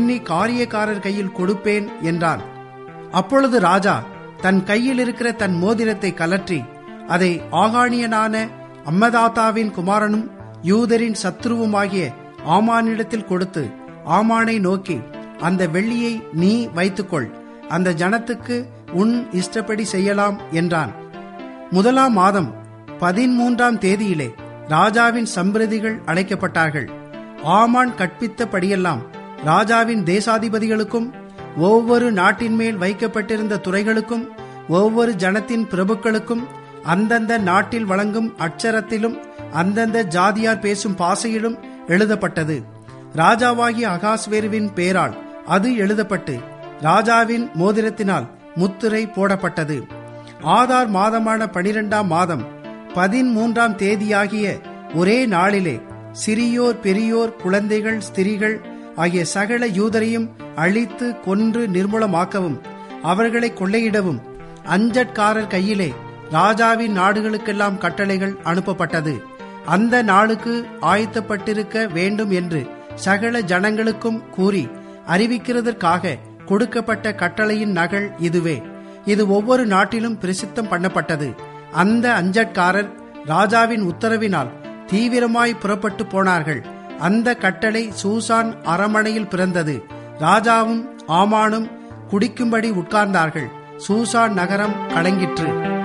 எண்ணி காரியக்காரர் கையில் கொடுப்பேன் என்றான் அப்பொழுது ராஜா தன் கையில் இருக்கிற தன் மோதிரத்தை கலற்றி அதை ஆகாணியனான அம்மதாத்தாவின் குமாரனும் யூதரின் சத்ருவுமாகிய ஆமானிடத்தில் கொடுத்து ஆமானை நோக்கி அந்த வெள்ளியை நீ வைத்துக்கொள் அந்த ஜனத்துக்கு உன் இஷ்டப்படி செய்யலாம் என்றான் முதலாம் மாதம் பதிமூன்றாம் தேதியிலே ராஜாவின் சம்பிரதிகள் அழைக்கப்பட்டார்கள் ஆமான் கற்பித்தபடியெல்லாம் ராஜாவின் தேசாதிபதிகளுக்கும் ஒவ்வொரு நாட்டின் மேல் வைக்கப்பட்டிருந்த துறைகளுக்கும் ஒவ்வொரு ஜனத்தின் பிரபுக்களுக்கும் அந்தந்த நாட்டில் வழங்கும் அட்சரத்திலும் அந்தந்த ஜாதியார் பேசும் பாசையிலும் எழுதப்பட்டது ராஜாவாகிய அகாஸ்வேருவின் பேரால் அது எழுதப்பட்டு ராஜாவின் மோதிரத்தினால் முத்திரை போடப்பட்டது ஆதார் மாதமான பனிரெண்டாம் மாதம் பதிமூன்றாம் தேதியாகிய ஒரே நாளிலே சிறியோர் பெரியோர் குழந்தைகள் ஸ்திரீகள் ஆகிய சகல யூதரையும் அழித்து கொன்று நிர்மூலமாக்கவும் அவர்களை கொள்ளையிடவும் அஞ்சட்காரர் கையிலே ராஜாவின் நாடுகளுக்கெல்லாம் கட்டளைகள் அனுப்பப்பட்டது அந்த நாளுக்கு ஆயத்தப்பட்டிருக்க வேண்டும் என்று சகல ஜனங்களுக்கும் கூறி அறிவிக்கிறதற்காக கொடுக்கப்பட்ட கட்டளையின் நகல் இதுவே இது ஒவ்வொரு நாட்டிலும் பிரசித்தம் பண்ணப்பட்டது அந்த அஞ்சட்காரர் ராஜாவின் உத்தரவினால் தீவிரமாய் புறப்பட்டு போனார்கள் அந்த கட்டளை சூசான் அரமனையில் பிறந்தது ராஜாவும் ஆமானும் குடிக்கும்படி உட்கார்ந்தார்கள் சூசான் நகரம் கலங்கிற்று